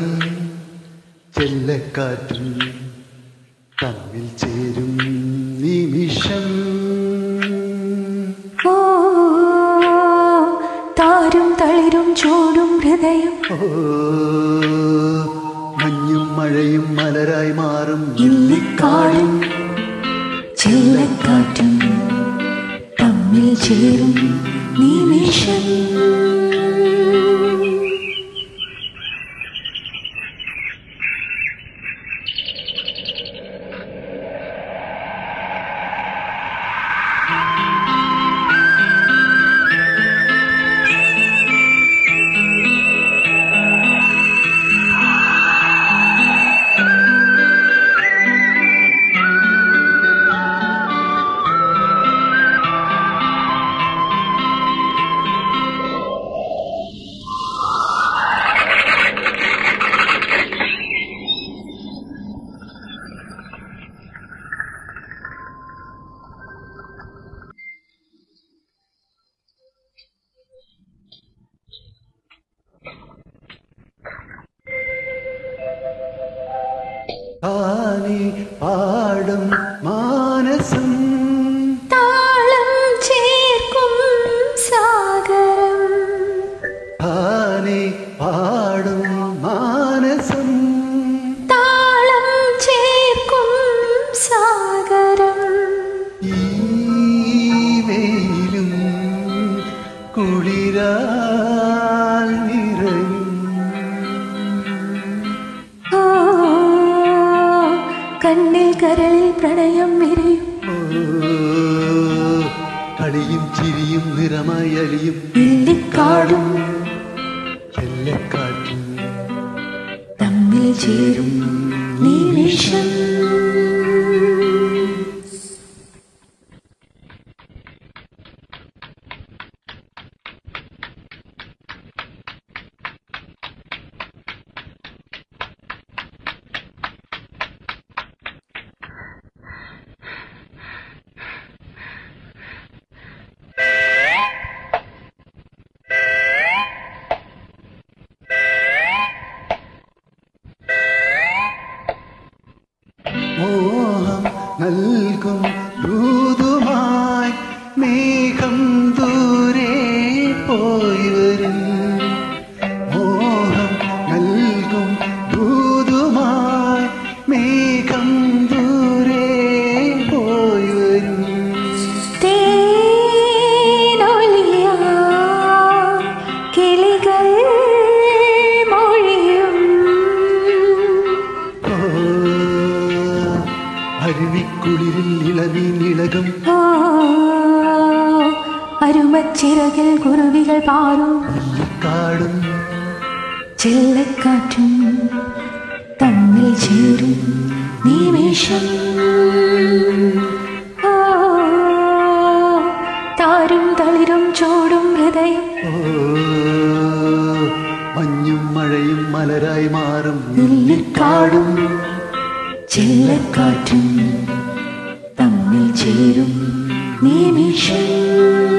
ചെല്ലക്കാറ്റും തമ്മിൽ ചേരും നിമിഷം ഓ താരും തളിരും ചൂടും ഹൃദയം ഓ മഞ്ഞും മഴയും മലരായി മാറും ഇല്ലിക്കാടും ചെല്ലക്കാറ്റും തമ്മിൽ ചേരും നിമിഷം ആനി പാടും മാനസം താളം ചേർക്കും സാഗരം ആനി പാടും മാനസം താളം ചേർക്കും സാഗരം ഈ വെയിലും കുളിരാൽ നിറയും ഓ കണ്ണിൽ കരളിൽ പ്രണയം വിരയും ഓ, കളിയും ചിരിയും നിറമായി അലിയും ഇല്ലിക്കാടും ചെല്ലക്കാറ്റും തമ്മിൽ ചേരും നിമിഷം മോഹം നൽകും ദൂതുമായി മേഘം ദൂരെ പോയി വരും മോഹം നൽകും ദൂതുമായി മേഘം ദൂരെ പോയി വരും തേനൊലിയാ കിളികൾ മൊഴിയും ഓ, അരുവിക്കുളിരിൽ ഇളമീൻ ഇളകും ഓ അരുമച്ചിറകിൽ കുരുവികൾ പാറും കാടും ചെല്ലക്കാറ്റും തമ്മിൽ ചേരും നിമിഷം ഓ താരും തളിരും ചൂടും ഹൃദയം ഓ, മഞ്ഞും മഴയും മലരായി മാറും നെല്ലിക്കാടും ചെല്ലക്കാറ്റും തമ്മിൽ ചേരും നിമിഷം